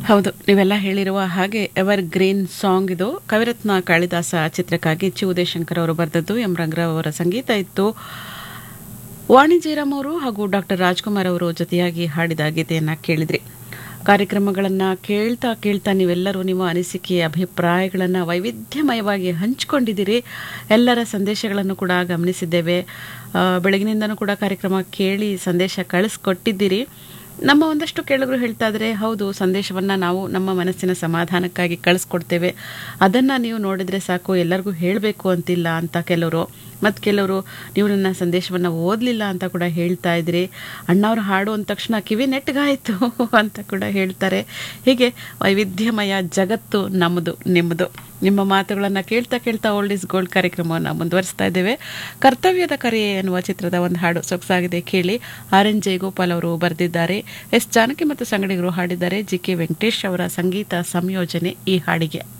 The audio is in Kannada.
ಹೌದು ನೀವೆಲ್ಲ ಹೇಳಿರುವ ಹಾಗೆ ಎವರ್ ಗ್ರೀನ್ ಸಾಂಗ್ ಇದು ಕವಿರತ್ನ ಕಾಳಿದಾಸ ಚಿತ್ರಕ್ಕಾಗಿ ಚಿ ಉದಯಶಂಕರ್ ಅವರು ಬರೆದದ್ದು ಎಂ ರಂಗರಾವ್ ಅವರ ಸಂಗೀತ ಇತ್ತು ವಾಣಿ ಜಯರಾಮ್ ಅವರು ಹಾಗೂ ಡಾಕ್ಟರ್ ರಾಜ್ಕುಮಾರ್ ಅವರು ಜೊತೆಯಾಗಿ ಹಾಡಿದ ಗೀತೆಯನ್ನ ಕೇಳಿದ್ರಿ ಕಾರ್ಯಕ್ರಮಗಳನ್ನು ಕೇಳ್ತಾ ಕೇಳ್ತಾ ನೀವೆಲ್ಲರೂ ನಿಮ್ಮ ಅನಿಸಿಕೆ ಅಭಿಪ್ರಾಯಗಳನ್ನು ವೈವಿಧ್ಯಮಯವಾಗಿ ಹಂಚಿಕೊಂಡಿದ್ದೀರಿ ಎಲ್ಲರ ಸಂದೇಶಗಳನ್ನು ಕೂಡ ಗಮನಿಸಿದ್ದೇವೆ ಆ, ಬೆಳಗಿನಿಂದನೂ ಕೂಡ ಕಾರ್ಯಕ್ರಮ ಕೇಳಿ ಸಂದೇಶ ಕಳಿಸ್ಕೊಟ್ಟಿದ್ದೀರಿ ನಮ್ಮ ಒಂದಷ್ಟು ಕೇಳುಗರು ಹೇಳ್ತಾ ಇದ್ರೆ ಹೌದು ಸಂದೇಶವನ್ನು ನಾವು ನಮ್ಮ ಮನಸ್ಸಿನ ಸಮಾಧಾನಕ್ಕಾಗಿ ಕಳಿಸ್ಕೊಡ್ತೇವೆ ಅದನ್ನು ನೀವು ನೋಡಿದರೆ ಸಾಕು ಎಲ್ಲರಿಗೂ ಹೇಳಬೇಕು ಅಂತಿಲ್ಲ ಅಂತ ಕೆಲವರು ಮತ್ತು ಕೆಲವರು ನೀವು ನನ್ನ ಸಂದೇಶವನ್ನು ಓದಲಿಲ್ಲ ಅಂತ ಕೂಡ ಹೇಳ್ತಾ ಇದ್ರಿ ಅಣ್ಣವ್ರು ಹಾಡು ಅಂದ ತಕ್ಷಣ ಕಿವಿ ನೆಟ್ಟಗಾಯಿತು ಅಂತ ಕೂಡ ಹೇಳ್ತಾರೆ ಹೀಗೆ ವೈವಿಧ್ಯಮಯ ಜಗತ್ತು ನಮ್ಮದು ನಿಮ್ಮದು ನಿಮ್ಮ ಮಾತುಗಳನ್ನು ಕೇಳ್ತಾ ಕೇಳ್ತಾ ಓಲ್ಡ್ ಇಸ್ ಗೋಲ್ಡ್ ಕಾರ್ಯಕ್ರಮವನ್ನು ಮುಂದುವರಿಸ್ತಾ ಇದ್ದೇವೆ ಕರ್ತವ್ಯದ ಕರೆ ಎನ್ನುವ ಚಿತ್ರದ ಒಂದು ಹಾಡು ಸೊಗಸಾಗಿದೆ ಕೇಳಿ ಆರ್ ಎನ್ ಜಯಗೋಪಾಲ್ ಅವರು ಬರೆದಿದ್ದಾರೆ ಎಸ್ ಜಾನಕಿ ಮತ್ತು ಸಂಗಡಿಗರು ಹಾಡಿದ್ದಾರೆ ಜಿ ಕೆ ವೆಂಕಟೇಶ್ ಅವರ ಸಂಗೀತ ಸಂಯೋಜನೆ ಈ ಹಾಡಿಗೆ